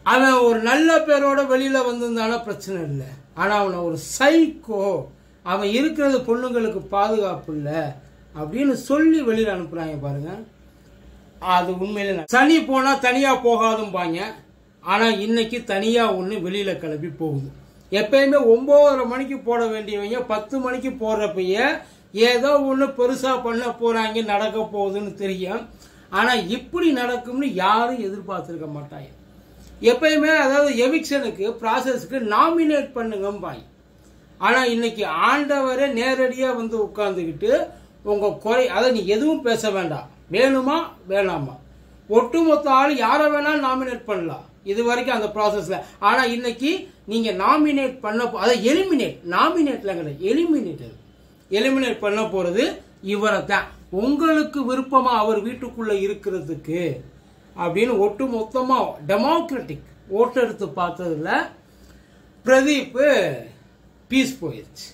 அவன் ஒரு நல்ல பேரோட வெளியில வந்திருந்தானா பிரச்சனை இல்லை ஆனா அவனை ஒரு சைக்கோ அவன் இருக்கிறது பொண்ணுங்களுக்கு பாதுகாப்பு இல்லை அப்படின்னு சொல்லி வெளியில அனுப்புறாங்க பாருங்க அது உண்மையில ந- சனி போனா தனியா போகாதும்பாங்க ஆனா இன்னைக்கு தனியா ஒண்ணு வெளியில கிளம்பி போகுது எப்பயுமே ஒன்பதரை மணிக்கு போட வேண்டியவங்க பத்து மணிக்கு போடுறப்பயே ஏதோ ஒண்ணு பெருசா பண்ண போறாங்க நடக்க போகுதுன்னு தெரியும் ஆனா இப்படி நடக்கும்னு யாரும் எதிர்பார்த்திருக்க மாட்டாங்க எப்பயுமே அதாவது எவிக்ஷனுக்கு ப்ராசஸ்க்கு நாமினேட் பண்ணுங்கம்பாங்க ஆனா இன்னைக்கு ஆண்டவரே நேரடியா வந்து உட்கார்ந்துக்கிட்டு உங்க குறை அதை நீ எதுவும் பேச வேண்டாம் வேணுமா வேணாமா ஒட்டுமொத்த ஆள் யாரை வேணாலும் நாமினேட் பண்ணலாம் இது வரைக்கும் அந்த ப்ராசஸ்ல ஆனா இன்னைக்கு நீங்க நாமினேட் பண்ண போ- அதை எலிமினேட் நாமினேட்ல கிடையாது எலிமினேட் எலிமினேட் பண்ண போறது இவரை தான் உங்களுக்கு விருப்பமா அவர் வீட்டுக்குள்ள இருக்கிறதுக்கு அப்படின்னு ஒட்டு மொத்தமா டெமோக்ராட்டிக் ஓட்டெடுத்து பார்த்ததுல பிரதீப் பீஸ் போயிருச்சு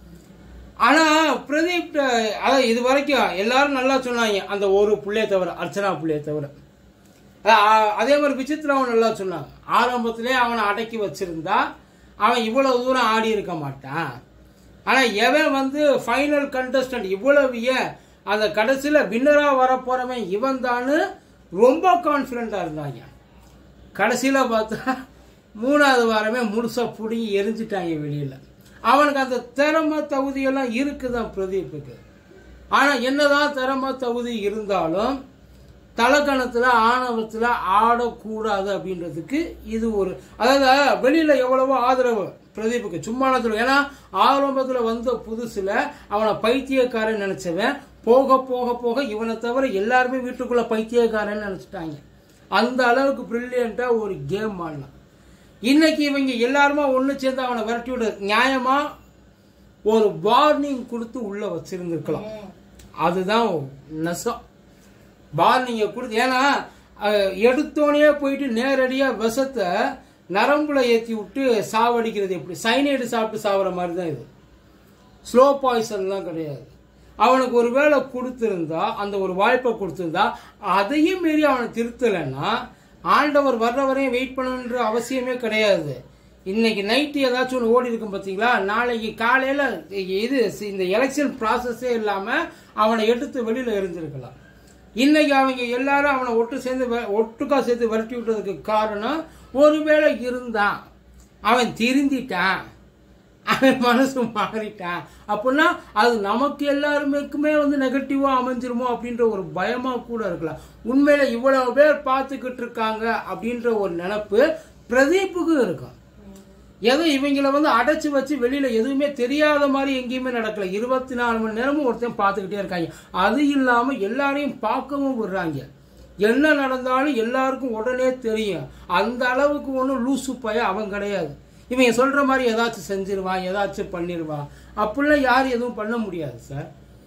ஆனா பிரதீப் அதான் இது வரைக்கும் எல்லாரும் நல்லா சொன்னாங்க அந்த ஒரு புள்ளைய தவிர அர்ச்சனா புள்ளைய தவிர அஹ் அதே மாதிரி விசித்திரவன் நல்லா சொன்னாங்க ஆரம்பத்திலே அவனை அடக்கி வச்சிருந்தா அவன் இவ்வளவு தூரம் ஆடி இருக்க மாட்டான் ஆனா எவன் வந்து ஃபைனல் கண்டஸ்டன்ட் இவ்வளவு ஏன் அந்த கடைசியில வின்னரா வர போறவன் இவன் தான்னு ரொம்ப கான்பிடண்டா இருந்தாங்க கடைசியில பார்த்தா மூணாவது வாரமே முழுசா புடுங்கி எரிஞ்சிட்டாங்க வெளியில அவனுக்கு அந்த திறமை தகுதியெல்லாம் இருக்குதான் பிரதீப்புக்கு ஆனா என்னதான் திறமை தகுதி இருந்தாலும் தலக்கணத்துல ஆணவத்துல ஆடக்கூடாது அப்படின்றதுக்கு இது ஒரு அதாவது வெளியில எவ்வளவோ ஆதரவு பிரதீப்புக்கு சும்மானத்துல ஏன்னா ஆரம்பத்துல வந்த புதுசுல அவனை பைத்தியக்காரன் நினைச்சவன் போக போக போக இவனை தவிர எல்லாருமே வீட்டுக்குள்ள பைத்தியக்காரன் நினைச்சிட்டாங்க அந்த அளவுக்கு பிரில்லியண்டா ஒரு கேம் ஆடலாம் இன்னைக்கு இவங்க எல்லாருமா ஒண்ணு சேர்ந்து அவனை விரட்டி விட நியாயமா ஒரு வார்னிங் கொடுத்து உள்ள வச்சிருந்திருக்கலாம் அதுதான் நெசம் வார்னிங்க கொடுத்து ஏன்னா அஹ், எடுத்தோடனே போயிட்டு நேரடியா விஷத்தை நரம்புல ஏத்தி விட்டு சாவடிக்கிறது எப்படி சைனைடு சாப்பிட்டு சாவற மாதிரி தான் இது ஸ்லோ பாய்சன்லாம் கிடையாது அவனுக்கு ஒரு வேளை கொடுத்திருந்தா அந்த ஒரு வாய்ப்பை கொடுத்திருந்தா அதையும் மீறி அவனை திருத்தலைன்னா ஆண்டவர் வர்ற வரையும் வெயிட் பண்ணணுன்ற அவசியமே கிடையாது இன்னைக்கு நைட்டு ஏதாச்சும் ஒன்று ஓடி இருக்கும் பார்த்தீங்களா நாளைக்கு காலையில இது இந்த எலெக்ஷன் ப்ராசஸே இல்லாம அவனை எடுத்து வெளியில எரிஞ்சிருக்கலாம் இன்னைக்கு அவங்க எல்லாரும் அவனை ஒட்டு சேர்ந்து வ- ஒட்டுக்கா சேர்த்து விரட்டி விட்டதுக்கு காரணம் ஒருவேளை இருந்தான் அவன் திருந்திட்டான் அவன் மனசு மாறிட்டான் அப்படின்னா அது நமக்கு எல்லாருமேக்குமே வந்து நெகட்டிவா அமைஞ்சிருமோ அப்படின்ற ஒரு பயமா கூட இருக்கலாம் உண்மையில இவ்வளவு பேர் பார்த்துக்கிட்டு இருக்காங்க அப்படின்ற ஒரு நினப்பு பிரதீப்புக்கு இருக்கும் ஏதோ இவங்கள வந்து அடைச்சு வச்சு வெளியில எதுவுமே தெரியாத மாதிரி எங்கேயுமே நடக்கல இருபத்தி நாலு மணி நேரமும் ஒருத்தன் பார்த்துக்கிட்டே இருக்காங்க அது இல்லாம எல்லாரையும் பார்க்கவும் விடுறாங்க என்ன நடந்தாலும் எல்லாருக்கும் உடனே தெரியும் அந்த அளவுக்கு ஒன்றும் லூசு பய அவன் கிடையாது இவங்க சொல்ற மாதிரி ஏதாச்சும் செஞ்சிருவான் ஏதாச்சும் பண்ணிடுவான் அப்படிலாம் யாரும் எதுவும் பண்ண முடியாது சார்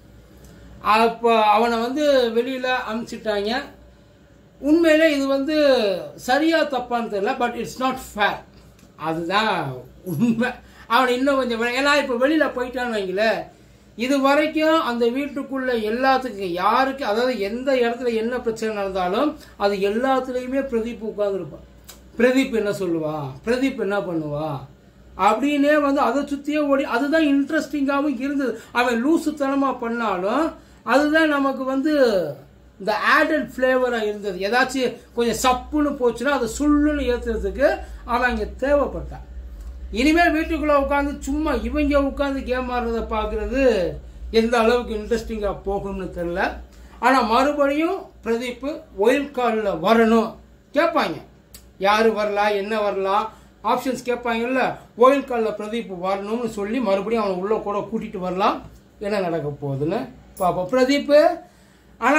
அப்போ அவனை வந்து வெளியில அனுப்பிச்சிட்டாங்க உண்மையிலே இது வந்து சரியா தப்பான்னு தெரியல பட் இட்ஸ் நாட் ஃபேர் அதுதான் உண்மை அவனை இன்னும் கொஞ்சம் வே- ஏன்னா இப்போ வெளியில போயிட்டான்னு வைங்களேன் இது வரைக்கும் அந்த வீட்டுக்குள்ள எல்லாத்துக்கும் யாருக்கு அதாவது எந்த இடத்துல என்ன பிரச்சனை நடந்தாலும் அது எல்லாத்துலேயுமே பிரதீப் உட்கார்ந்துருப்பான் பிரதீப் என்ன சொல்லுவான் பிரதீப் என்ன பண்ணுவான் அப்படின்னே வந்து அதை சுத்தியே ஓடி அதுதான் இன்ட்ரெஸ்டிங்காகவும் இருந்தது அவன் லூசுத்தனமா பண்ணாலும் அதுதான் நமக்கு வந்து இந்த ஆடட் ஃப்ளேவரா இருந்தது ஏதாச்சும் கொஞ்சம் சப்புன்னு போச்சுன்னா அதை சுள்ளுன்னு ஏத்துறதுக்கு அவன் இங்க தேவைப்பட்டான் இனிமேல் வீட்டுக்குள்ள உட்காந்து சும்மா இவங்க உட்காந்து கேம் ஆடுறத பார்க்கறது எந்த அளவுக்கு இன்ட்ரெஸ்டிங்கா போகும்னு தெரியல ஆனா மறுபடியும் பிரதீப் ஒயில் காலில் வரணும் கேட்பாங்க யாரு வரலாம் என்ன வரலாம் ஆப்ஷன்ஸ் கேட்பாங்கல்ல ஒயில் காலில் பிரதீப் வரணும்னு சொல்லி மறுபடியும் அவனை உள்ள கூட கூட்டிட்டு வரலாம் என்ன நடக்க போகுதுன்னு பாப்போம் பிரதீப் ஆனா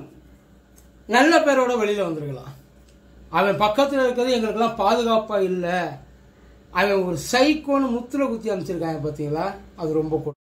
நல்ல பேரோட வெளியில வந்திருக்கலாம் அவன் பக்கத்துல இருக்கிறது எங்களுக்கெல்லாம் பாதுகாப்பா இல்லை அவன் ஒரு சைக்கோன்னு முத்துல குத்தி அமைச்சிருக்காங்க பாத்தீங்களா அது ரொம்ப கொ-